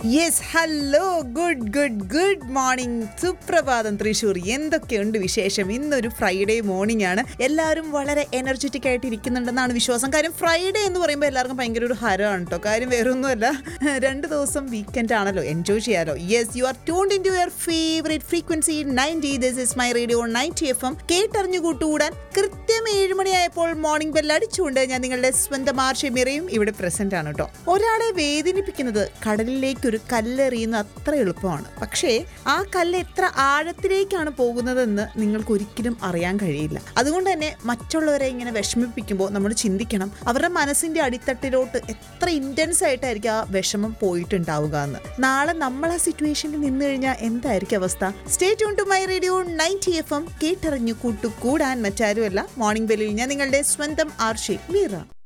yes hello good good good morning സുപ്രഭാതം തൃശ്ശൂർ എന്തൊക്കെയുണ്ട് വിശേഷം ഇന്നൊരു ഫ്രൈഡേ മോർണിംഗ് ആണ് എല്ലാവരും വളരെ എനർജറ്റിക് ആയിട്ട് ഇരിക്കുന്നുണ്ടെന്നാണ് വിശ്വാസം കാര്യം ഫ്രൈഡേ എന്ന് പറയുമ്പോൾ എല്ലാവർക്കും ഭയങ്കര ഒരു ഹരമാണ് കേട്ടോ കാര്യം വേറെ ഒന്നുമല്ല രണ്ട് ദിവസം വീക്കെൻഡ് ആണല്ലോ എൻജോയ് ചെയ്യാലോ yes you are tuned in to your favourite frequency ninety this is my radio ninety F M കേട്ടറിഞ്ഞു കൂട്ടുകൂടാൻ കൃത്യം ഏഴ് മണിയായപ്പോൾ മോർണിംഗ് ബെൽ അടിച്ചുകൊണ്ട് ഞാൻ നിങ്ങളുടെ സ്വന്തം ആർഷമിറയും ഇവിടെ പ്രസന്റ് ആണ് കേട്ടോ ഒരാളെ വേദനിപ്പിക്കുന്നത് കടലിലേക്ക് ഒരു കല്ലെറിയുന്നത് അത്ര എളുപ്പമാണ് പക്ഷേ ആ കല്ല് എത്ര ആഴത്തിലേക്കാണ് പോകുന്നതെന്ന് നിങ്ങൾക്ക് ഒരിക്കലും അറിയാൻ കഴിയില്ല അതുകൊണ്ട് തന്നെ മറ്റുള്ളവരെ ഇങ്ങനെ വിഷമിപ്പിക്കുമ്പോൾ നമ്മൾ ചിന്തിക്കണം അവരുടെ മനസ്സിന്റെ അടിത്തട്ടിലോട്ട് എത്ര ഇന്റൻസ് ആയിട്ടായിരിക്കും ആ വിഷമം പോയിട്ടുണ്ടാവുക എന്ന് നാളെ നമ്മൾ ആ സിറ്റുവേഷനിൽ നിന്ന് കഴിഞ്ഞാൽ എന്തായിരിക്കും അവസ്ഥ stay tune to my radio ninety F M കേട്ടറിഞ്ഞു കൂട്ടു കൂടാൻ മറ്റാരുമല്ല മോർണിംഗ് ബെല്ലിൽ ഞാൻ നിങ്ങളുടെ സ്വന്തം ആർഷി മീറ